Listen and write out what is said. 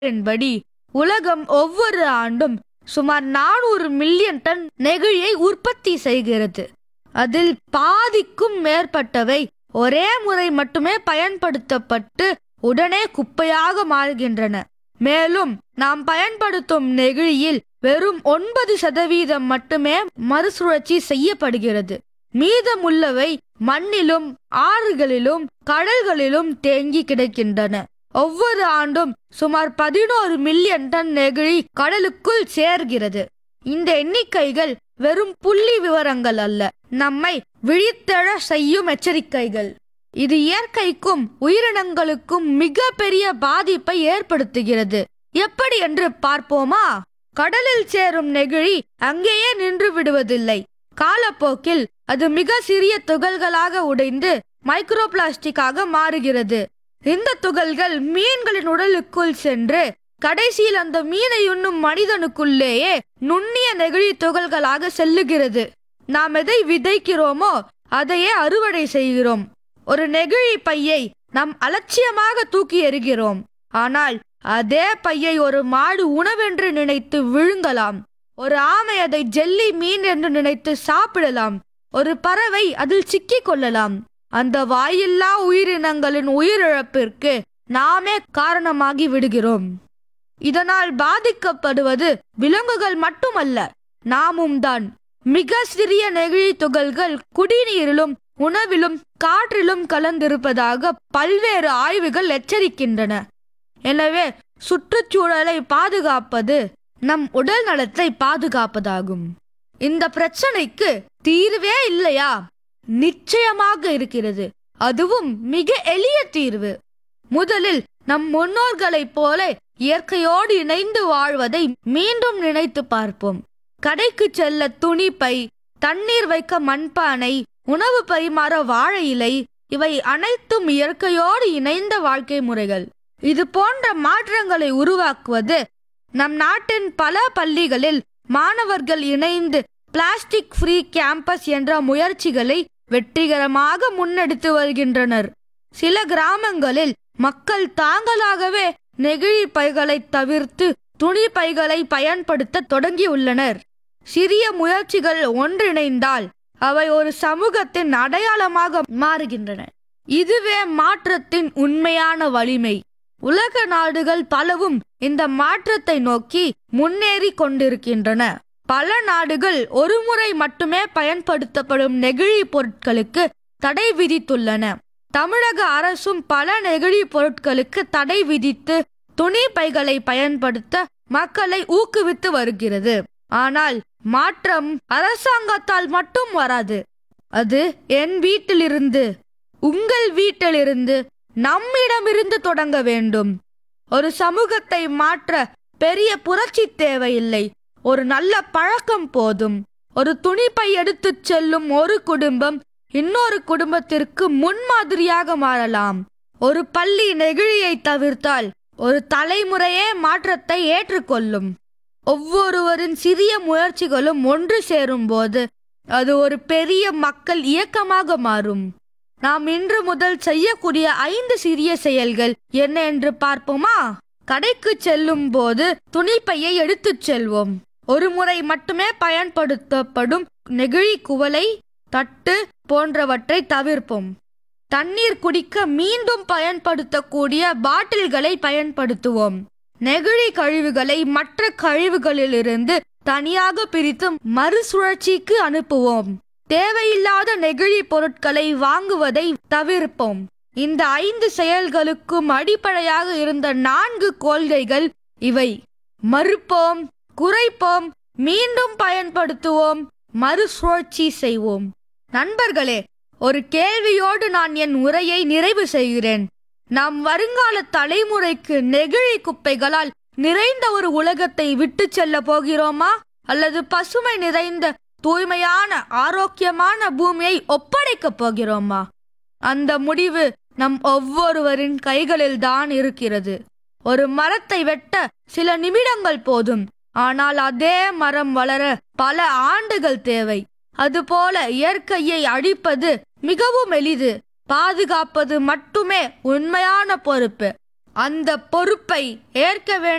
என்படி உலகம் ஒவ்வொரு ஆண்டும் சுமார் நானூறு மில்லியன் டன் நெகிழியை உற்பத்தி செய்கிறது அதில் பாதிக்கும் மேற்பட்டவை ஒரே முறை மட்டுமே பயன்படுத்தப்பட்டு உடனே குப்பையாக மாறுகின்றன மேலும் நாம் பயன்படுத்தும் நெகிழியில் வெறும் ஒன்பது சதவீதம் மட்டுமே மறுசுழற்சி செய்யப்படுகிறது மீதமுள்ளவை மண்ணிலும் ஆறுகளிலும் கடல்களிலும் தேங்கி கிடக்கின்றன ஒவ்வொரு ஆண்டும் சுமார் பதினோரு மில்லியன் டன் நெகிழி கடலுக்குள் சேர்கிறது இந்த எண்ணிக்கைகள் வெறும் புள்ளி விவரங்கள் அல்ல நம்மை விழித்தெழ செய்யும் எச்சரிக்கைகள் இது இயற்கைக்கும் உயிரினங்களுக்கும் மிக பெரிய பாதிப்பை ஏற்படுத்துகிறது எப்படி என்று பார்ப்போமா கடலில் சேரும் நெகிழி அங்கேயே நின்று விடுவதில்லை காலப்போக்கில் அது மிக சிறிய துகள்களாக உடைந்து மைக்ரோ பிளாஸ்டிக்காக மாறுகிறது இந்த துகள்கள் மீன்களின் உடலுக்குள் சென்று கடைசியில் அந்த மீனை உண்ணும் மனிதனுக்குள்ளேயே நுண்ணிய நெகிழி துகள்களாக செல்லுகிறது நாம் எதை விதைக்கிறோமோ அதையே அறுவடை செய்கிறோம் ஒரு நெகிழி பையை நாம் அலட்சியமாக தூக்கி எறிகிறோம் ஆனால் அதே பையை ஒரு மாடு உணவென்று நினைத்து விழுங்கலாம் ஒரு ஆமை அதை ஜெல்லி மீன் என்று நினைத்து சாப்பிடலாம் ஒரு பறவை அதில் சிக்கிக் கொள்ளலாம் அந்த வாயில்லா உயிரினங்களின் உயிரிழப்பிற்கு நாமே காரணமாகி விடுகிறோம் இதனால் பாதிக்கப்படுவது விலங்குகள் மட்டுமல்ல நாமும் தான் மிக சிறிய நெகிழி துகள்கள் குடிநீரிலும் உணவிலும் காற்றிலும் கலந்திருப்பதாக பல்வேறு ஆய்வுகள் எச்சரிக்கின்றன எனவே சுற்றுச்சூழலை பாதுகாப்பது நம் உடல் நலத்தை பாதுகாப்பதாகும் இந்த பிரச்சனைக்கு தீர்வே இல்லையா நிச்சயமாக இருக்கிறது அதுவும் மிக எளிய தீர்வு முதலில் நம் முன்னோர்களைப் போல இயற்கையோடு இணைந்து வாழ்வதை மீண்டும் நினைத்து பார்ப்போம் கடைக்கு செல்ல துணி பை தண்ணீர் வைக்க மண்பானை உணவு பரிமாற வாழை இலை இவை அனைத்தும் இயற்கையோடு இணைந்த வாழ்க்கை முறைகள் இது போன்ற மாற்றங்களை உருவாக்குவது நம் நாட்டின் பல பள்ளிகளில் மாணவர்கள் இணைந்து பிளாஸ்டிக் ஃப்ரீ கேம்பஸ் என்ற முயற்சிகளை வெற்றிகரமாக முன்னெடுத்து வருகின்றனர் சில கிராமங்களில் மக்கள் தாங்களாகவே நெகிழி பைகளை தவிர்த்து துணி பைகளை பயன்படுத்த தொடங்கியுள்ளனர் சிறிய முயற்சிகள் ஒன்றிணைந்தால் அவை ஒரு சமூகத்தின் அடையாளமாக மாறுகின்றன இதுவே மாற்றத்தின் உண்மையான வலிமை உலக நாடுகள் பலவும் இந்த மாற்றத்தை நோக்கி முன்னேறி கொண்டிருக்கின்றன பல நாடுகள் ஒருமுறை மட்டுமே பயன்படுத்தப்படும் நெகிழி பொருட்களுக்கு தடை விதித்துள்ளன தமிழக அரசும் பல நெகிழி பொருட்களுக்கு தடை விதித்து துணி பைகளை பயன்படுத்த மக்களை ஊக்குவித்து வருகிறது ஆனால் மாற்றம் அரசாங்கத்தால் மட்டும் வராது அது என் வீட்டிலிருந்து உங்கள் வீட்டிலிருந்து நம்மிடமிருந்து தொடங்க வேண்டும் ஒரு சமூகத்தை மாற்ற பெரிய புரட்சி தேவையில்லை ஒரு நல்ல பழக்கம் போதும் ஒரு துணிப்பை எடுத்துச் செல்லும் ஒரு குடும்பம் இன்னொரு குடும்பத்திற்கு முன்மாதிரியாக மாறலாம் ஒரு பள்ளி நெகிழியை தவிர்த்தால் ஒரு தலைமுறையே மாற்றத்தை ஏற்றுக்கொள்ளும் ஒவ்வொருவரின் சிறிய முயற்சிகளும் ஒன்று சேரும்போது அது ஒரு பெரிய மக்கள் இயக்கமாக மாறும் நாம் இன்று முதல் செய்யக்கூடிய ஐந்து சிறிய செயல்கள் என்ன என்று பார்ப்போமா கடைக்கு செல்லும் போது துணிப்பையை எடுத்துச் செல்வோம் ஒரு முறை மட்டுமே பயன்படுத்தப்படும் நெகிழி குவளை தட்டு போன்றவற்றை தவிர்ப்போம் தண்ணீர் குடிக்க மீண்டும் பயன்படுத்தக்கூடிய பாட்டில்களை பயன்படுத்துவோம் நெகிழி கழிவுகளை மற்ற கழிவுகளிலிருந்து தனியாக பிரித்து மறுசுழற்சிக்கு அனுப்புவோம் தேவையில்லாத நெகிழி பொருட்களை வாங்குவதை தவிர்ப்போம் இந்த ஐந்து செயல்களுக்கும் அடிப்படையாக இருந்த நான்கு கொள்கைகள் இவை மறுப்போம் குறைப்போம் மீண்டும் பயன்படுத்துவோம் மறுசுழற்சி செய்வோம் நண்பர்களே ஒரு கேள்வியோடு நான் என் உரையை நிறைவு செய்கிறேன் நாம் வருங்கால தலைமுறைக்கு நெகிழி குப்பைகளால் நிறைந்த ஒரு உலகத்தை விட்டு செல்ல போகிறோமா அல்லது பசுமை நிறைந்த தூய்மையான ஆரோக்கியமான பூமியை ஒப்படைக்கப் போகிறோமா அந்த முடிவு நம் ஒவ்வொருவரின் கைகளில் தான் இருக்கிறது ஒரு மரத்தை வெட்ட சில நிமிடங்கள் போதும் ஆனால் அதே மரம் வளர பல ஆண்டுகள் தேவை அதுபோல இயற்கையை அழிப்பது மிகவும் எளிது பாதுகாப்பது மட்டுமே உண்மையான பொறுப்பு அந்த பொறுப்பை ஏற்க வேண்டிய